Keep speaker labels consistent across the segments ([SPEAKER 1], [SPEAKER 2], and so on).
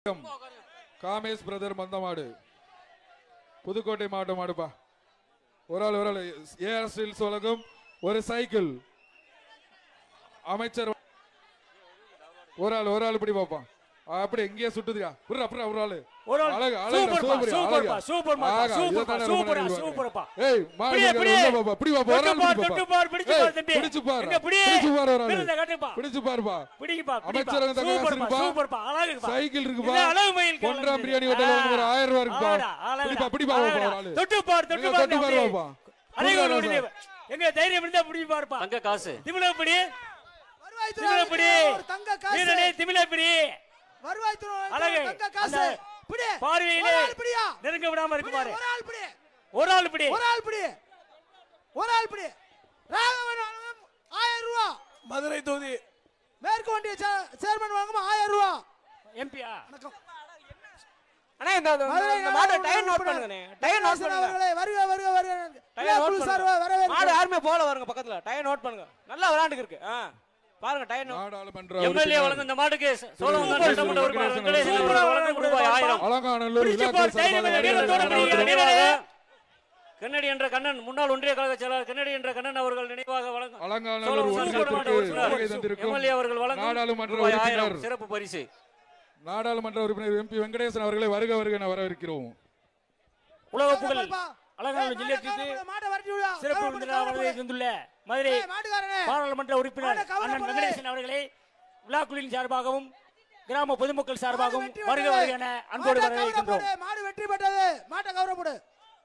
[SPEAKER 1] Kamesh brother மந்தமாடு Pudukkottai மாவட்டம் மாடுப்பா ஒரு ஆள் ஒரு ஆள் ஏஆர் ஸ்டீல்ஸ் வழங்கும் ஒரு சைக்கிள் அமைச்சர் ஒரு ஆள் ஒரு ஆள் பிடி பாப்பான் அப்படி எங்கேயே சுட்டுதியா புறா புறா ஒரு ஆளு
[SPEAKER 2] ஒரு ஆள்.
[SPEAKER 1] அழகு அழகு
[SPEAKER 2] சூப்பர்ப்பா,
[SPEAKER 1] சூப்பர்
[SPEAKER 2] சூப்பர்ப்பா, சூப்பர்ப்பா,
[SPEAKER 1] ஆகா,
[SPEAKER 2] சூப்பர்ப்பா,
[SPEAKER 1] இதைத்தானே ரொம்ப
[SPEAKER 2] சூப்பரா,
[SPEAKER 1] நேரம்
[SPEAKER 2] சூப்பர்ப்பா.
[SPEAKER 1] ஏய் மாடு
[SPEAKER 2] பிடி,
[SPEAKER 1] இங்க
[SPEAKER 2] பிடி.
[SPEAKER 1] உள்ள பாப்பா பிடி பாப்பா ஒரு ஆள்
[SPEAKER 2] தொட்டு பார்,
[SPEAKER 1] பிடி
[SPEAKER 2] தொட்டு
[SPEAKER 1] பாப்பா
[SPEAKER 2] பார், பிடிச்சு
[SPEAKER 1] ஏய்,
[SPEAKER 2] பார் தம்பி.
[SPEAKER 1] பிடிச்சு பாரு
[SPEAKER 2] எங்க பிடி?
[SPEAKER 1] பிடிச்சு பாரு ஒரு ஆளு
[SPEAKER 2] விருதை காட்டுப்பா.
[SPEAKER 1] பிடிச்சு பாருப்பா
[SPEAKER 2] பிடிங்கப்பா, பிடிப்பா.
[SPEAKER 1] அமைச்சரகம் தங்க காசு
[SPEAKER 2] சூப்பர்ப்பா,
[SPEAKER 1] இருக்குப்பா.
[SPEAKER 2] சூப்பர்ப்பா, அழகுப்பா.
[SPEAKER 1] சைக்கிள் இருக்குப்பா
[SPEAKER 2] இது அழகு மயில் காலம்
[SPEAKER 1] பொன்றாம்
[SPEAKER 2] இது.
[SPEAKER 1] பிரியாணி ஹோட்டல்
[SPEAKER 2] ஆ,
[SPEAKER 1] ஒரு ஆயிரம் ரூபாய் இருக்குப்பா
[SPEAKER 2] அழகுடா, அழகுடா,
[SPEAKER 1] பிடிப்பா பிடிப்பா பாப்பா
[SPEAKER 2] அழகுடா.
[SPEAKER 1] ஒரு ஆளு
[SPEAKER 2] தொட்டு பார், தொட்டு
[SPEAKER 1] எங்க
[SPEAKER 2] பார்
[SPEAKER 1] தொட்டு
[SPEAKER 2] அப்படியே.
[SPEAKER 1] பாரு பாப்பா
[SPEAKER 2] அழகு
[SPEAKER 1] புடிப்பா
[SPEAKER 2] உன்னுடைய-
[SPEAKER 1] பாப்பா.
[SPEAKER 2] எங்க தைரியம் இருந்தா பிடி பாருப்பா
[SPEAKER 3] தங்க காசு
[SPEAKER 2] திமிழப்பிடி
[SPEAKER 4] வருவாய்த்துறை
[SPEAKER 2] திமிழப்பிடி
[SPEAKER 4] ஒரு தங்க காசு
[SPEAKER 2] வீரனே திமிழப்பிடி
[SPEAKER 4] வருவாய்த்துறை
[SPEAKER 2] அழகு.
[SPEAKER 4] தங்க காசு
[SPEAKER 2] அந்த
[SPEAKER 4] பிடி
[SPEAKER 2] பார்வையிலே
[SPEAKER 4] ஒரு ஆள் பிடியா
[SPEAKER 2] நெருங்க விடாம இருக்கு
[SPEAKER 4] பிடி,
[SPEAKER 2] பாரு
[SPEAKER 4] ஒரு ஆள் பிடி
[SPEAKER 2] ஒரு ஆள் பிடி
[SPEAKER 4] ஒரு ஆள் பிடி ஒரு ஆள் பிடி ராகவன் வழங்கும் ஆயிரம் ரூபா
[SPEAKER 5] மதுரை தொகுதி
[SPEAKER 4] மேற்கு ஒன்றிய சே- சேர்மன் வழங்கும் ஆயிரம் ரூபா
[SPEAKER 2] எம்பியா
[SPEAKER 4] வணக்கம்
[SPEAKER 6] அண்ணா இந்த இந்த-
[SPEAKER 4] மதுரை
[SPEAKER 6] இந்த மாட்டை
[SPEAKER 4] நகர
[SPEAKER 6] டயர் நோட்
[SPEAKER 4] உறுப்பினர்
[SPEAKER 6] பண்ணுங்கண்ணே டயர் நோட்
[SPEAKER 4] கண்ணதாசன்
[SPEAKER 6] பண்ணுங்க
[SPEAKER 4] அவர்களே வருக வருக வருக
[SPEAKER 6] டயர்
[SPEAKER 4] விழா
[SPEAKER 6] நோட்
[SPEAKER 4] குழு சார்பாக
[SPEAKER 6] பண்ணுங்க மாடு
[SPEAKER 4] வரவேற்கிறோம்
[SPEAKER 6] யாருமே போல வருங்க பக்கத்துல டயர் நோட் பண்ணுங்க நல்லா விளையாண்டுக்கு இருக்கு ஆ பாருங்க டயர் நோட்
[SPEAKER 1] நாடாளுமன்ற
[SPEAKER 3] எம்எல்ஏ
[SPEAKER 1] உறுப்பினர்
[SPEAKER 3] வழங்கும் இந்த மாட்டுக்கு சோழவந்தான்
[SPEAKER 1] சூப்பர்,
[SPEAKER 3] சட்டமன்ற
[SPEAKER 1] சூப்பர்,
[SPEAKER 3] உறுப்பினர்
[SPEAKER 1] சூப்பர்,
[SPEAKER 3] வெங்கடேசன்
[SPEAKER 1] சூப்பர்.
[SPEAKER 3] அவர்கள் வழங்கும் ரூபாய் ஆயிரம்
[SPEAKER 1] அலங்காநல்லூர்
[SPEAKER 2] பிடிச்சு
[SPEAKER 1] விழாக்குழு
[SPEAKER 2] பார், தைரியம்
[SPEAKER 1] சார்பாக
[SPEAKER 2] இல்லை, வீரத்தோட
[SPEAKER 1] வரவேற்கிறோம்.
[SPEAKER 2] பிடிங்க,
[SPEAKER 3] நினைவாக கண்ணடி என்ற கண்ணன் முன்னாள் ஒன்றிய கழக செயலாளர் கண்ணடி என்ற கண்ணன் அவர்கள் நினைவாக வழங்கும்
[SPEAKER 1] அலங்காநல்லூர்
[SPEAKER 3] சோழவந்தான் சட்டமன்ற
[SPEAKER 1] ஒன்றியத்திற்கு
[SPEAKER 3] உறுப்பினர்
[SPEAKER 1] வருகை தந்திருக்கும்
[SPEAKER 3] எம்எல்ஏ அவர்கள் வழங்கும்
[SPEAKER 1] நாடாளுமன்ற
[SPEAKER 3] ரூபாய் ஆயிரம்
[SPEAKER 1] உறுப்பினர்
[SPEAKER 3] சிறப்பு பரிசு
[SPEAKER 1] நாடாளுமன்ற உறுப்பினர் எம்பி வெங்கடேசன் அவர்களை வருக வருக என வரவேற்கிறோம்
[SPEAKER 2] உலக புகழ்
[SPEAKER 4] பாப்பா.
[SPEAKER 2] அலங்காநல்லூர்
[SPEAKER 4] ஏய்,
[SPEAKER 2] ஜில்லைக்கு
[SPEAKER 4] மாட்டை மாட்டை வரட்டி விடுடா.
[SPEAKER 2] சிறப்பு
[SPEAKER 4] கவலைப்படு,
[SPEAKER 2] விருந்தினராக
[SPEAKER 4] கவலைப்படு.
[SPEAKER 2] வருகை தந்துள்ள மதுரை
[SPEAKER 4] ஏய், மாட்டுக்காரனே
[SPEAKER 2] பாராளுமன்ற உறுப்பினர்
[SPEAKER 4] மாட்டை கவலை
[SPEAKER 2] அண்ணன்
[SPEAKER 4] போடு.
[SPEAKER 2] வெங்கடேசன் அவர்களை விழாக்குழுவின் சார்பாகவும் கிராம பொதுமக்கள் சார்பாகவும்
[SPEAKER 4] மாடு வெற்றி
[SPEAKER 2] வருக
[SPEAKER 4] பெற்றது.
[SPEAKER 2] வருக என அன்போடு
[SPEAKER 4] மாட்டை
[SPEAKER 2] வரவேற்கின்றோம்
[SPEAKER 4] கவலைப்படு. மாடு வெற்றி பெற்றது மாட்டை கவரப்படு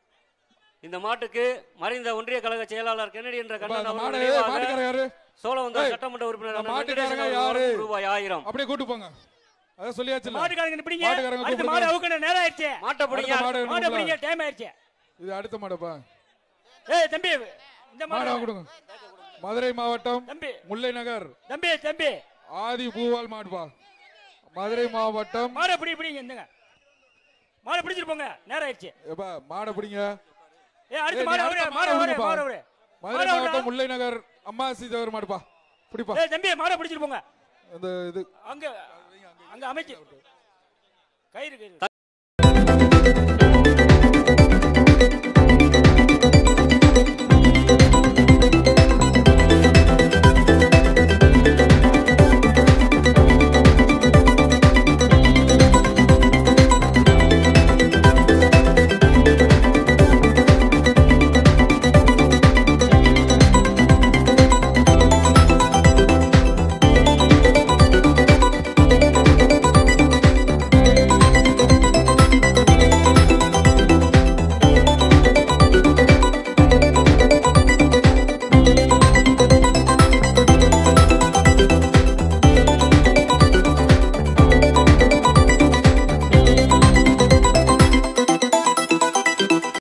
[SPEAKER 3] இந்த மாட்டுக்கு மறைந்த ஒன்றிய கழக செயலாளர் கென்னடி என்ற
[SPEAKER 1] அப்பா,
[SPEAKER 3] கண்ணன்
[SPEAKER 1] அந்த
[SPEAKER 3] அவர்கள்
[SPEAKER 1] மாடு
[SPEAKER 3] நினைவாக
[SPEAKER 1] மாட்டுக்காரர் யாரு
[SPEAKER 3] சோழவந்தான்
[SPEAKER 1] ஏய்,
[SPEAKER 3] சட்டமன்ற உறுப்பினர்
[SPEAKER 1] இந்த
[SPEAKER 3] அண்ணன்
[SPEAKER 1] மாட்டுக்காரங்க
[SPEAKER 3] வெங்கடேசன் அவர்கள்
[SPEAKER 1] யாரு?
[SPEAKER 3] வழங்கும் ரூபாய் ஆயிரம்
[SPEAKER 1] அப்படியே கூட்டு போங்க அதான் சொல்லியாச்சு
[SPEAKER 2] மாட்டுக்காரங்க பிடிங்க
[SPEAKER 1] மாட்டுக்காரங்க
[SPEAKER 2] அடுத்த
[SPEAKER 1] கூப்பிடுங்க.
[SPEAKER 2] மாடு அவுக்கணும் நேரம் ஆயிடுச்சு
[SPEAKER 3] மாட்டை பிடிங்க
[SPEAKER 1] அடுத்த மாடு
[SPEAKER 2] மாடு
[SPEAKER 1] வேணும்ல?
[SPEAKER 2] பிடிங்க டைம் ஆயிடுச்சு
[SPEAKER 1] இது அடுத்த மாடப்பா
[SPEAKER 2] ஏய் தம்பி இந்த
[SPEAKER 1] மாடு
[SPEAKER 2] மாடு
[SPEAKER 1] வாங்க கொடுங்க மதுரை மாவட்டம்
[SPEAKER 2] தம்பி
[SPEAKER 1] முல்லை நகர்
[SPEAKER 2] தம்பி தம்பி
[SPEAKER 1] ஆதி பூவால் மாடுப்பா மதுரை மாவட்டம்
[SPEAKER 2] மாடை பிடி பிடிங்க இந்தங்க மாடை பிடிச்சிட்டு போங்க நேரம் ஆயிடுச்சு
[SPEAKER 1] எப்பா மாடை பிடிங்க
[SPEAKER 2] ஏய் அடுத்த
[SPEAKER 1] ஏய்,
[SPEAKER 2] மாடு
[SPEAKER 1] நீ
[SPEAKER 2] அவரே
[SPEAKER 1] அடுத்த
[SPEAKER 2] மாடு
[SPEAKER 1] மாடை
[SPEAKER 2] அவரே
[SPEAKER 1] விடுப்பா.
[SPEAKER 2] மாடு அவரே
[SPEAKER 1] மதுரை
[SPEAKER 2] மாடு
[SPEAKER 1] மாவட்டம்
[SPEAKER 2] அவரே
[SPEAKER 1] முல்லை நகர் அம்மாசி தேவர் மாடுப்பா பிடிப்பா
[SPEAKER 2] ஏய் தம்பி மாடை பிடிச்சிட்டு போங்க
[SPEAKER 1] இந்த இது
[SPEAKER 2] அங்க அங்க அமைச்சு கயிறு கயிறு